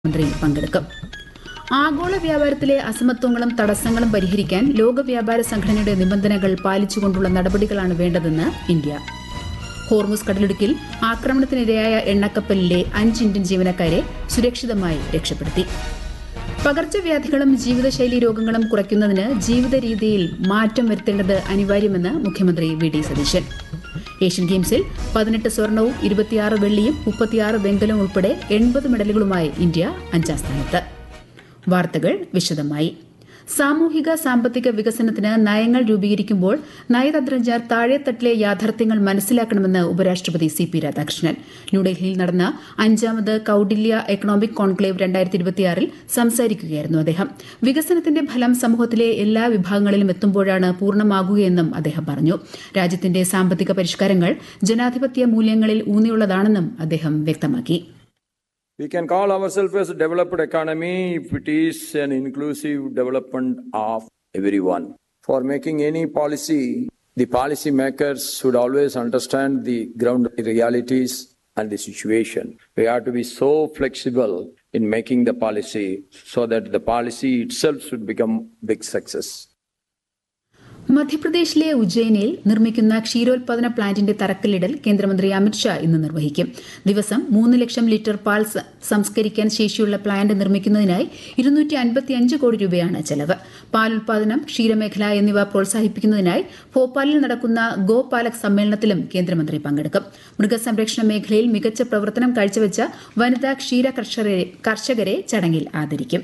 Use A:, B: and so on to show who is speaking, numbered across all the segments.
A: മന്ത്രി പങ്കെടുക്കും ആഗോള വ്യാപാരത്തിലെ അസമത്വങ്ങളും തടസ്സങ്ങളും പരിഹരിക്കാൻ ലോക വ്യാപാര സംഘടനയുടെ നിബന്ധനകൾ പാലിച്ചുകൊണ്ടുള്ള നടപടികളാണ് വേണ്ടതെന്ന് ഇന്ത്യ ഹോർമുസ് കടലിടുക്കിൽ ആക്രമണത്തിനിരയായ എണ്ണക്കപ്പലിലെ അഞ്ച് ഇന്ത്യൻ ജീവനക്കാരെ സുരക്ഷിതമായി രക്ഷപ്പെടുത്തി പകർച്ചവ്യാധികളും ജീവിതശൈലി രോഗങ്ങളും കുറയ്ക്കുന്നതിന് ജീവിത രീതിയിൽ മാറ്റം വരുത്തേണ്ടത് അനിവാര്യമെന്ന് മുഖ്യമന്ത്രി വി ഡി സതീശൻ ഏഷ്യൻ ഗെയിംസിൽ പതിനെട്ട് സ്വർണവും ഇരുപത്തിയാറ് വെള്ളിയും മുപ്പത്തിയാറ് വെങ്കലവും ഉൾപ്പെടെ എൺപത് മെഡലുകളുമായി ഇന്ത്യ അഞ്ചാം സ്ഥാനത്ത് വാർത്തകൾ വിശദമായി സാമൂഹിക സാമ്പത്തിക വികസനത്തിന് നയങ്ങൾ രൂപീകരിക്കുമ്പോൾ നയതന്ത്രജ്ഞർ താഴെത്തട്ടിലെ യാഥാർത്ഥ്യങ്ങൾ മനസ്സിലാക്കണമെന്ന് ഉപരാഷ്ട്രപതി സി പി രാധാകൃഷ്ണൻ ന്യൂഡൽഹിയിൽ നടന്ന അഞ്ചാമത് കൌഡില്യ എക്കണോമിക് കോൺക്ലേവ് രണ്ടായിരത്തി ഇരുപത്തിയാറിൽ സംസാരിക്കുകയായിരുന്നു അദ്ദേഹം വികസനത്തിന്റെ ഫലം സമൂഹത്തിലെ എല്ലാ വിഭാഗങ്ങളിലും എത്തുമ്പോഴാണ് പൂർണ്ണമാകുകയെന്നും അദ്ദേഹം പറഞ്ഞു രാജ്യത്തിന്റെ സാമ്പത്തിക പരിഷ്കാരങ്ങൾ ജനാധിപത്യ മൂല്യങ്ങളിൽ ഊന്നിയുള്ളതാണെന്നും അദ്ദേഹം വ്യക്തമാക്കി
B: We can call ourselves as a developed economy if it is an inclusive development of everyone. For making any policy, the policy makers should always understand the ground realities and the situation. We have to be so flexible in making the policy so that the policy itself should become big success.
A: മധ്യപ്രദേശിലെ ഉജ്ജയിനിൽ നിർമ്മിക്കുന്ന ക്ഷീരോത്പാദന പ്ലാന്റിന്റെ തറക്കല്ലിടൽ കേന്ദ്രമന്ത്രി അമിത്ഷാ ഇന്ന് നിർവഹിക്കും ദിവസം മൂന്ന് ലക്ഷം litre പാൽ സ- സംസ്കരിക്കാൻ ശേഷിയുള്ള പ്ലാന്റ് നിർമ്മിക്കുന്നതിനായി ഇരുന്നൂറ്റി അൻപത്തിയഞ്ച് കോടി രൂപയാണ് ചെലവ് പാൽ ഉൽപാദനം ക്ഷീരമേഖല എന്നിവ പ്രോത്സാഹിപ്പിക്കുന്നതിനായി ഭോപ്പാലിൽ നടക്കുന്ന ഗോ പാലക് സമ്മേളനത്തിലും കേന്ദ്രമന്ത്രി പങ്കെടുക്കും മൃഗസംരക്ഷണ മേഖലയിൽ മികച്ച പ്രവർത്തനം കാഴ്ചവെച്ച വനിതാ ക്ഷീര കർഷകരെ കർഷകരെ ചടങ്ങിൽ ആദരിക്കും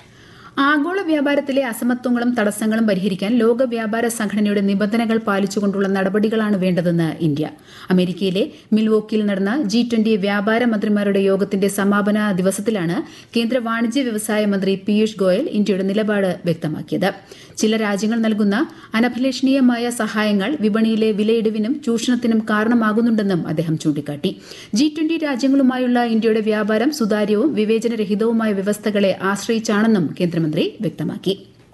A: ആഗോള വ്യാപാരത്തിലെ അസമത്വങ്ങളും തടസ്സങ്ങളും പരിഹരിക്കാൻ ലോക വ്യാപാര സംഘടനയുടെ നിബന്ധനകൾ പാലിച്ചുകൊണ്ടുള്ള നടപടികളാണ് വേണ്ടതെന്ന് ഇന്ത്യ അമേരിക്കയിലെ മിൽവോക്കിയിൽ നടന്ന ജി ട്വന്റി വ്യാപാര മന്ത്രിമാരുടെ യോഗത്തിന്റെ സമാപന ദിവസത്തിലാണ് കേന്ദ്ര വാണിജ്യ വ്യവസായ മന്ത്രി പീയൂഷ് ഗോയൽ ഇന്ത്യയുടെ നിലപാട് വ്യക്തമാക്കിയത് ചില രാജ്യങ്ങൾ നൽകുന്ന അനഭിലഷണീയമായ സഹായങ്ങൾ വിപണിയിലെ വിലയിടിവിനും ചൂഷണത്തിനും കാരണമാകുന്നുണ്ടെന്നും അദ്ദേഹം ചൂണ്ടിക്കാട്ടി ജി ട്വന്റി രാജ്യങ്ങളുമായുള്ള ഇന്ത്യയുടെ വ്യാപാരം സുതാര്യവും വിവേചനരഹിതവുമായ വ്യവസ്ഥകളെ ആശ്രയിച്ചാണെന്നും കേന്ദ്രമന്ത്രി വ്യക്തമാക്കി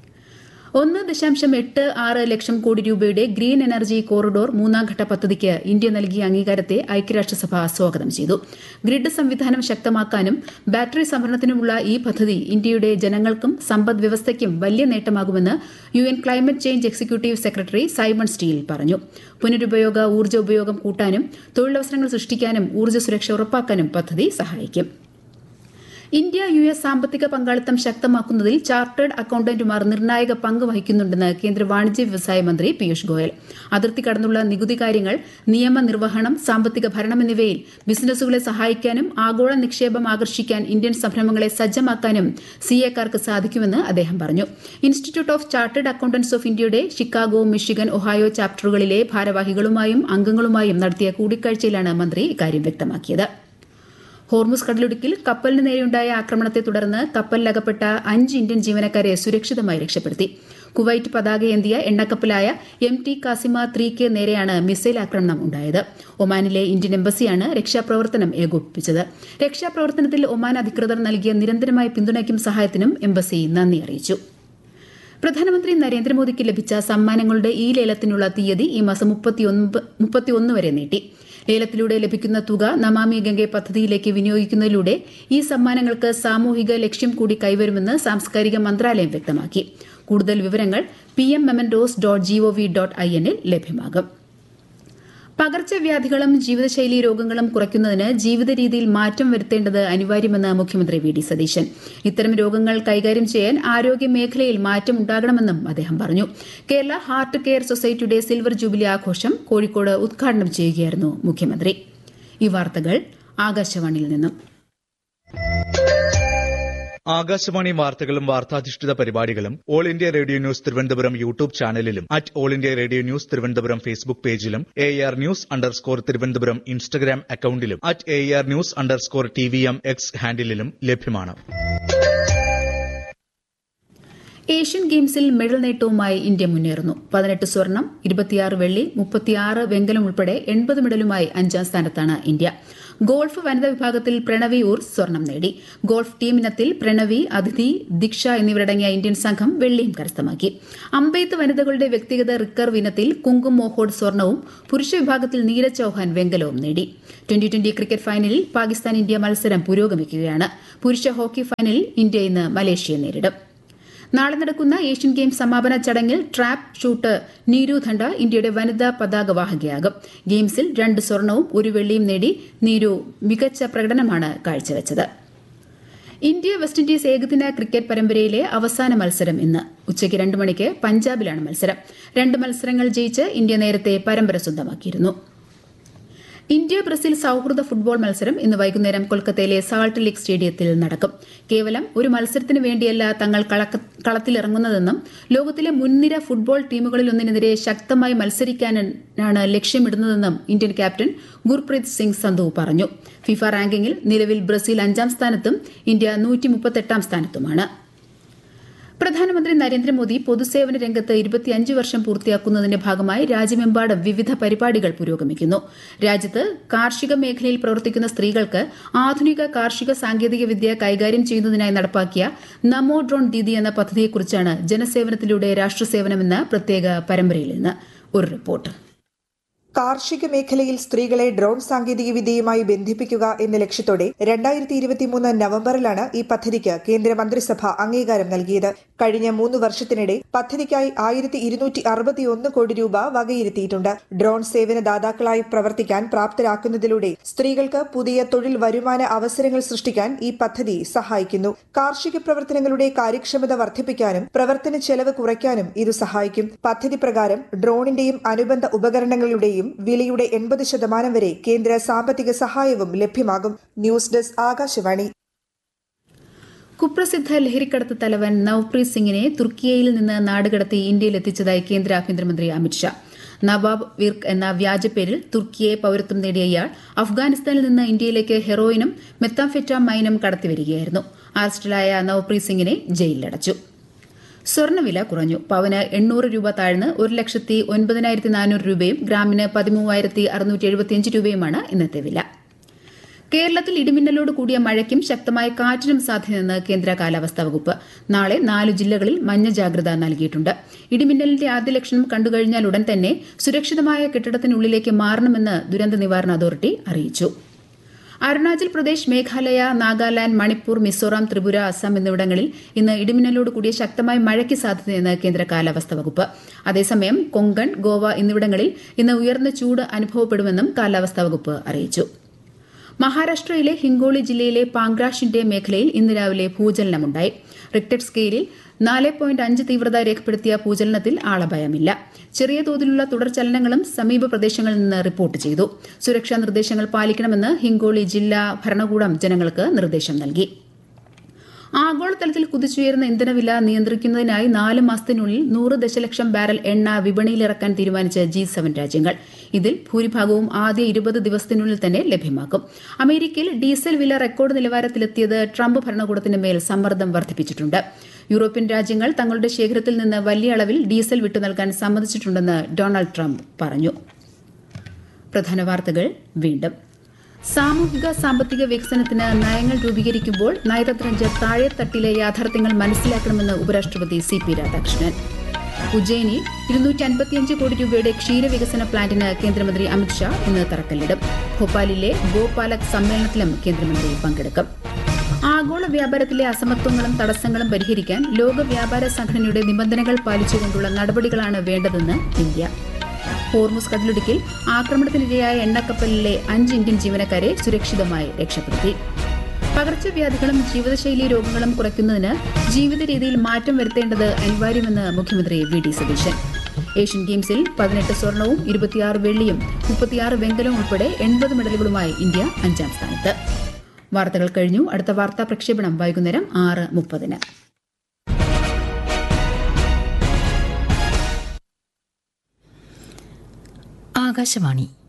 A: ഒന്ന് ദശാംശം എട്ട് ആറ് ലക്ഷം കോടി രൂപയുടെ ഗ്രീൻ എനർജി കോറിഡോർ മൂന്നാംഘട്ട പദ്ധതിക്ക് ഇന്ത്യ നൽകിയ അംഗീകാരത്തെ ഐക്യരാഷ്ട്രസഭ സ്വാഗതം ചെയ്തു ഗ്രിഡ് സംവിധാനം ശക്തമാക്കാനും ബാറ്ററി സംഭരണത്തിനുമുള്ള ഈ പദ്ധതി ഇന്ത്യയുടെ ജനങ്ങൾക്കും സമ്പദ് വ്യവസ്ഥയ്ക്കും വലിയ നേട്ടമാകുമെന്ന് U N climate change executive secretary Simon Stiell പറഞ്ഞു പുനരുപയോഗ ഊർജ്ജ ഉപയോഗം കൂട്ടാനും തൊഴിലവസരങ്ങൾ സൃഷ്ടിക്കാനും ഊർജ്ജ സുരക്ഷ ഉറപ്പാക്കാനും പദ്ധതി സഹായിക്കും ഇന്ത്യ യു എസ് സാമ്പത്തിക പങ്കാളിത്തം ശക്തമാക്കുന്നതിൽ ചാർട്ടേഡ് അക്കൌണ്ടന്റുമാർ നിർണായക പങ്ക് വഹിക്കുന്നുണ്ടെന്ന് കേന്ദ്ര വാണിജ്യ വ്യവസായ മന്ത്രി പീയൂഷ് ഗോയൽ അതിർത്തി കടന്നുള്ള നികുതി കാര്യങ്ങൾ നിയമനിർവഹണം സാമ്പത്തിക ഭരണം എന്നിവയിൽ ബിസിനസ്സുകളെ സഹായിക്കാനും ആഗോള നിക്ഷേപം ആകർഷിക്കാൻ ഇന്ത്യൻ സംരംഭങ്ങളെ സജ്ജമാക്കാനും സിഎക്കാർക്ക് സാധിക്കുമെന്ന് അദ്ദേഹം പറഞ്ഞു institute of chartered accountants of ഇന്ത്യയുടെ ഷിക്കാഗോ മിഷിഗൻ ഒഹായോ ചാപ്റ്ററുകളിലെ ഭാരവാഹികളുമായും അംഗങ്ങളുമായും നടത്തിയ കൂടിക്കാഴ്ചയിലാണ് മന്ത്രി ഇക്കാര്യം വ്യക്തമാക്കിയത് ഹോർമുസ് കടലിടുക്കിൽ കപ്പലിന് നേരെയുണ്ടായ ആക്രമണത്തെ തുടർന്ന് കപ്പലിലകപ്പെട്ട അഞ്ച് ഇന്ത്യൻ ജീവനക്കാരെ സുരക്ഷിതമായി രക്ഷപ്പെടുത്തി കുവൈറ്റ് പതാകയേന്തിയ എണ്ണക്കപ്പലായ M T Kazima three K നേരെയാണ് മിസൈൽ ആക്രമണം ഉണ്ടായത് ഒമാനിലെ ഇന്ത്യൻ എംബസിയാണ് രക്ഷാപ്രവർത്തനം ഏകോപിപ്പിച്ചത് രക്ഷാപ്രവർത്തനത്തിൽ ഒമാൻ അധികൃതർ നൽകിയ നിരന്തരമായ പിന്തുണയ്ക്കും സഹായത്തിനും എംബസി നന്ദി അറിയിച്ചു പ്രധാനമന്ത്രി നരേന്ദ്രമോദിക്ക് ലഭിച്ച സമ്മാനങ്ങളുടെ ഈ ലേലത്തിനുള്ള തീയതി ഈ മാസം മുപ്പത്തിയൊന്ന് വരെ നീട്ടി ലേലത്തിലൂടെ ലഭിക്കുന്ന തുക നമാമി ഗംഗെ പദ്ധതിയിലേക്ക് വിനിയോഗിക്കുന്നതിലൂടെ ഈ സമ്മാനങ്ങൾക്ക് സാമൂഹിക ലക്ഷ്യം കൂടി കൈവരുമെന്ന് സാംസ്കാരിക മന്ത്രാലയം വ്യക്തമാക്കി കൂടുതൽ വിവരങ്ങൾ പി എം മെമൻഡോസ് ഡോട്ട് ജിഒവി ഡോട്ട് ഐ എന്നിൽ ലഭ്യമാകും പകർച്ചവ്യാധികളും ജീവിതശൈലി രോഗങ്ങളും കുറയ്ക്കുന്നതിന് ജീവിത രീതിയിൽ മാറ്റം വരുത്തേണ്ടത് അനിവാര്യമെന്ന് മുഖ്യമന്ത്രി വി ഡി സതീശൻ ഇത്തരം രോഗങ്ങൾ കൈകാര്യം ചെയ്യാൻ ആരോഗ്യ മേഖലയിൽ മാറ്റം ഉണ്ടാകണമെന്നും അദ്ദേഹം പറഞ്ഞു കേരള ഹാർട്ട് കെയർ സൊസൈറ്റിയുടെ സിൽവർ ജൂബിലി ആഘോഷം കോഴിക്കോട് ഉദ്ഘാടനം ചെയ്യുകയായിരുന്നു മുഖ്യമന്ത്രി ഈ വാർത്തകൾ ആകാശവാണിയിൽ നിന്നും
C: ആകാശവാണി വാർത്തകളും വാർത്താധിഷ്ഠിത പരിപാടികളും all India radio news Thiruvananthapuram YouTube ചാനലിലും at all India radio news Thiruvananthapuram Facebook പേജിലും A R news underscore Thiruvananthapuram Instagram അക്കൌണ്ടിലും at A R news underscore T V M X ഹാൻഡിലും ലഭ്യമാണ്
A: ഏഷ്യൻ ഗെയിംസിൽ മെഡൽ നേട്ടവുമായി ഇന്ത്യ മുന്നേറുന്നു പതിനെട്ട് സ്വർണം ഇരുപത്തിയാറ് വെള്ളി മുപ്പത്തിയാറ് വെങ്കലം ഉൾപ്പെടെ എൺപത് മെഡലുമായി അഞ്ചാം സ്ഥാനത്താണ് ഇന്ത്യ ഗോൾഫ് വനിതാ വിഭാഗത്തിൽ പ്രണവി ഊർ സ്വർണം നേടി ഗോൾഫ് ടീം ഇനത്തിൽ പ്രണവി അതിഥി ദീക്ഷ എന്നിവരടങ്ങിയ ഇന്ത്യൻ സംഘം വെള്ളിയും കരസ്ഥമാക്കി അമ്പെയ്ത്ത് വനിതകളുടെ വ്യക്തിഗത റിക്കർവ് ഇനത്തിൽ കുങ്കും മോഹോഡ് സ്വർണവും പുരുഷ വിഭാഗത്തിൽ നീരജ് ചൌഹാൻ വെങ്കലവും നേടി ട്വന്റി ട്വന്റി ക്രിക്കറ്റ് ഫൈനലിൽ പാകിസ്ഥാൻ ഇന്ത്യ മത്സരം പുരോഗമിക്കുകയാണ് പുരുഷ ഹോക്കി ഫൈനലിൽ ഇന്ത്യ ഇന്ന് മലേഷ്യയെ നേരിടും നാളെ നടക്കുന്ന ഏഷ്യൻ ഗെയിംസ് സമാപന ചടങ്ങിൽ ട്രാപ്പ് ഷൂട്ട് നീരു ധണ്ട ഇന്ത്യയുടെ വനിതാ പതാകവാഹകയാകും ഗെയിംസിൽ രണ്ട് സ്വർണവും ഒരു വെള്ളിയും നേടി നീരു മികച്ച പ്രകടനമാണ് കാഴ്ചവെച്ചത് ഇന്ത്യ വെസ്റ്റ് ഇൻഡീസ് ഏകദിന ക്രിക്കറ്റ് പരമ്പരയിലെ അവസാന മത്സരം ഇന്ന് ഉച്ചയ്ക്ക് രണ്ട് മണിക്ക് പഞ്ചാബിലാണ് മത്സരം രണ്ട് മത്സരങ്ങൾ ജയിച്ച് ഇന്ത്യ നേരത്തെ പരമ്പര സ്വന്തമാക്കിയിരുന്നു ഇന്ത്യ ബ്രസീൽ സൌഹൃദ ഫുട്ബോൾ മത്സരം ഇന്ന് വൈകുന്നേരം കൊൽക്കത്തയിലെ സാൾട്ട് ലേക്ക് സ്റ്റേഡിയത്തിൽ നടക്കും കേവലം ഒരു മത്സരത്തിന് വേണ്ടിയല്ല തങ്ങൾ കളത്തിലിറങ്ങുന്നതെന്നും ലോകത്തിലെ മുൻനിര ഫുട്ബോൾ ടീമുകളിലൊന്നിനെതിരെ ശക്തമായി മത്സരിക്കാനാണ് ലക്ഷ്യമിടുന്നതെന്നും ഇന്ത്യൻ ക്യാപ്റ്റൻ ഗുർപ്രീത് സിംഗ് സന്ധു പറഞ്ഞു ഫിഫ റാങ്കിങ്ങിൽ നിലവിൽ ബ്രസീൽ അഞ്ചാം സ്ഥാനത്തും ഇന്ത്യ നൂറ്റിമുപ്പത്തെട്ടാം സ്ഥാനത്തുമാണ് പ്രധാനമന്ത്രി നരേന്ദ്രമോദി പൊതുസേവന രംഗത്ത് ഇരുപത്തിയഞ്ച് വർഷം പൂർത്തിയാക്കുന്നതിന്റെ ഭാഗമായി രാജ്യമെമ്പാടും വിവിധ പരിപാടികൾ പുരോഗമിക്കുന്നു രാജ്യത്ത് കാർഷിക മേഖലയിൽ പ്രവർത്തിക്കുന്ന സ്ത്രീകൾക്ക് ആധുനിക കാർഷിക സാങ്കേതിക വിദ്യ കൈകാര്യം ചെയ്യുന്നതിനായി നടപ്പാക്കിയ നമോ ഡ്രോൺ ദീദി എന്ന പദ്ധതിയെക്കുറിച്ചാണ് ജനസേവനത്തിലൂടെ രാഷ്ട്രസേവനമെന്ന പ്രത്യേക പരമ്പരയിൽ നിന്ന് ഒരു റിപ്പോർട്ട്
D: കാർഷിക മേഖലയിൽ സ്ത്രീകളെ ഡ്രോൺ സാങ്കേതിക വിദ്യയുമായി ബന്ധിപ്പിക്കുക എന്ന ലക്ഷ്യത്തോടെ രണ്ടായിരത്തി ഇരുപത്തിമൂന്ന് നവംബറിലാണ് ഈ പദ്ധതിക്ക് കേന്ദ്ര മന്ത്രിസഭ അംഗീകാരം നൽകിയത് കഴിഞ്ഞ മൂന്ന് വർഷത്തിനിടെ പദ്ധതിക്കായി ആയിരത്തി ഇരുന്നൂറ്റി അറുപത്തിയൊന്ന് കോടി രൂപ വകയിരുത്തിയിട്ടുണ്ട് ഡ്രോൺ സേവനദാതാക്കളായി പ്രവർത്തിക്കാൻ പ്രാപ്തരാക്കുന്നതിലൂടെ സ്ത്രീകൾക്ക് പുതിയ തൊഴിൽ വരുമാന അവസരങ്ങൾ സൃഷ്ടിക്കാൻ ഈ പദ്ധതി സഹായിക്കുന്നു കാർഷിക പ്രവർത്തനങ്ങളുടെ കാര്യക്ഷമത വർദ്ധിപ്പിക്കാനും പ്രവർത്തന ചെലവ് കുറയ്ക്കാനും ഇത് സഹായിക്കും പദ്ധതി പ്രകാരം ഡ്രോണിന്റെയും അനുബന്ധ ഉപകരണങ്ങളുടെയും വിലയുടെ എൺപത് ശതമാനം വരെ കേന്ദ്ര സാമ്പത്തിക സഹായവും ലഭ്യമാകും ന്യൂസ് ഡെസ്ക് ആകാശവാണി
A: കുപ്രസിദ്ധ ലഹരിക്കടത്ത് തലവൻ നവ്പ്രീത് സിംഗിനെ തുർക്കിയയിൽ നിന്ന് നാടുകടത്തി ഇന്ത്യയിലെത്തിച്ചതായി കേന്ദ്ര ആഭ്യന്തരമന്ത്രി അമിത്ഷാ നവാബ് വിർക്ക് എന്ന വ്യാജപ്പേരിൽ തുർക്കിയെ പൌരത്വം നേടിയ ഇയാൾ അഫ്ഗാനിസ്ഥാനിൽ നിന്ന് ഇന്ത്യയിലേക്ക് ഹെറോയിനും മെത്താംഫെറ്റാമൈനും കടത്തിവരികയായിരുന്നു അറസ്റ്റിലായ നവ്പ്രീത് സിംഗിനെ ജയിലിലടച്ചു സ്വർണ്ണവില കുറഞ്ഞു പവന് എണ്ണൂറ് രൂപ താഴ്ന്ന് ഒരു ലക്ഷത്തി ഒൻപതിനായിരത്തി നാനൂറ് രൂപയും ഗ്രാമിന് പതിമൂവായിരത്തി അറുന്നൂറ്റി എഴുപത്തിയഞ്ച് രൂപയുമാണ് ഇന്നത്തെ വില കേരളത്തിൽ ഇടിമിന്നലോട് കൂടിയ മഴയ്ക്കും ശക്തമായ കാറ്റിനും സാധ്യതയെന്ന് കേന്ദ്ര കാലാവസ്ഥാ വകുപ്പ് നാളെ നാല് ജില്ലകളിൽ മഞ്ഞ ജാഗ്രത നൽകിയിട്ടുണ്ട് ഇടിമിന്നലിന്റെ ആദ്യ ലക്ഷണം കണ്ടുകഴിഞ്ഞാൽ ഉടൻ തന്നെ സുരക്ഷിതമായ കെട്ടിടത്തിനുള്ളിലേക്ക് മാറണമെന്ന് ദുരന്ത നിവാരണ അതോറിറ്റി അറിയിച്ചു അരുണാചൽ പ്രദേശ് മേഘാലയ നാഗാലാന്റ് മണിപ്പൂർ മിസോറാം ത്രിപുര അസം എന്നിവിടങ്ങളിൽ ഇന്ന് ഇടിമിന്നലോട് കൂടിയ ശക്തമായ മഴയ്ക്ക് സാധ്യതയെന്ന് കേന്ദ്ര കാലാവസ്ഥാ വകുപ്പ് അതേസമയം കൊങ്കൺ ഗോവ എന്നിവിടങ്ങളിൽ ഇന്ന് ഉയർന്ന ചൂട് അനുഭവപ്പെടുമെന്നും കാലാവസ്ഥാ വകുപ്പ് അറിയിച്ചു മഹാരാഷ്ട്രയിലെ ഹിങ്കോളി ജില്ലയിലെ പാങ്ഗ്രാഷിന്റെ മേഖലയിൽ ഇന്ന് രാവിലെ ഭൂചലനമുണ്ടായി റിക്ടർ സ്കെയിലിൽ നാല് പോയിന്റ് അഞ്ച് തീവ്രത രേഖപ്പെടുത്തിയ ഭൂചലനത്തിൽ ആളപായമില്ല ചെറിയ തോതിലുള്ള തുടർചലനങ്ങളും സമീപ പ്രദേശങ്ങളിൽ നിന്ന് റിപ്പോർട്ട് ചെയ്തു സുരക്ഷാ നിർദ്ദേശങ്ങൾ പാലിക്കണമെന്ന് ഹിങ്കോളി ജില്ലാ ഭരണകൂടം ജനങ്ങൾക്ക് നിർദ്ദേശം നൽകി ആഗോളതലത്തിൽ കുതിച്ചുയരുന്ന ഇന്ധനവില നിയന്ത്രിക്കുന്നതിനായി നാല് മാസത്തിനുള്ളിൽ നൂറ് ദശലക്ഷം ബാരൽ എണ്ണ വിപണിയിലിറക്കാൻ തീരുമാനിച്ച ജി സെവൻ രാജ്യങ്ങൾ ഇതിൽ ഭൂരിഭാഗവും ആദ്യ ഇരുപത് ദിവസത്തിനുള്ളിൽ തന്നെ ലഭ്യമാക്കും അമേരിക്കയിൽ ഡീസൽ വില റെക്കോർഡ് നിലവാരത്തിലെത്തിയത് ട്രംപ് ഭരണകൂടത്തിന് മേൽ സമ്മർദ്ദം വർദ്ധിപ്പിച്ചിട്ടുണ്ട് യൂറോപ്യൻ രാജ്യങ്ങൾ തങ്ങളുടെ ശേഖരത്തിൽ നിന്ന് വലിയ അളവിൽ ഡീസൽ വിട്ടു നൽകാൻ സമ്മതിച്ചിട്ടുണ്ടെന്ന് ഡൊണാൾഡ് ട്രംപ് പറഞ്ഞു പ്രധാന വാർത്തകൾ വീണ്ടും സാമൂഹിക സാമ്പത്തിക വികസനത്തിന് നയങ്ങൾ രൂപീകരിക്കുമ്പോൾ നയതന്ത്രജ്ഞർ താഴെത്തട്ടിലെ യാഥാർത്ഥ്യങ്ങൾ മനസ്സിലാക്കണമെന്ന് ഉപരാഷ്ട്രപതി സി പി രാധാകൃഷ്ണൻ ഉജ്ജയിനിൽ ഇരുന്നൂറ്റി അൻപത്തിയഞ്ച് കോടി രൂപയുടെ ക്ഷീരവികസന പ്ലാന്റിന് കേന്ദ്രമന്ത്രി അമിത്ഷാ ഇന്ന് തറക്കല്ലിടും ഭോപ്പാലിലെ ഗോപാലക് സമ്മേളനത്തിലും കേന്ദ്രമന്ത്രി പങ്കെടുക്കും ആഗോള വ്യാപാരത്തിലെ അസമത്വങ്ങളും തടസ്സങ്ങളും പരിഹരിക്കാൻ ലോക വ്യാപാര സംഘടനയുടെ നിബന്ധനകൾ പാലിച്ചുകൊണ്ടുള്ള നടപടികളാണ് വേണ്ടതെന്ന് ഇന്ത്യ ഹോർമുസ് കടലിടുക്കിൽ ആക്രമണത്തിനിരയായ എണ്ണക്കപ്പലിലെ അഞ്ച് ഇന്ത്യൻ ജീവനക്കാരെ സുരക്ഷിതമായി രക്ഷപ്പെടുത്തി പകർച്ചവ്യാധികളും ജീവിതശൈലി രോഗങ്ങളും കുറയ്ക്കുന്നതിന് ജീവിത രീതിയിൽ മാറ്റം വരുത്തേണ്ടത് അനിവാര്യമെന്ന് മുഖ്യമന്ത്രി വി ഡി സതീശൻ ഏഷ്യൻ ഗെയിംസിൽ പതിനെട്ട് സ്വർണവും ഇരുപത്തിയാറ് വെള്ളിയും മുപ്പത്തിയാറ് വെങ്കലവും ഉൾപ്പെടെ എൺപത് മെഡലുകളുമായി ഇന്ത്യ അഞ്ചാം സ്ഥാനത്ത് വാർത്തകൾ കഴിഞ്ഞു അടുത്ത വാർത്താ പ്രക്ഷേപണം വൈകുന്നേരം ആറ് മുപ്പതിന്
E: ആകാശവാണി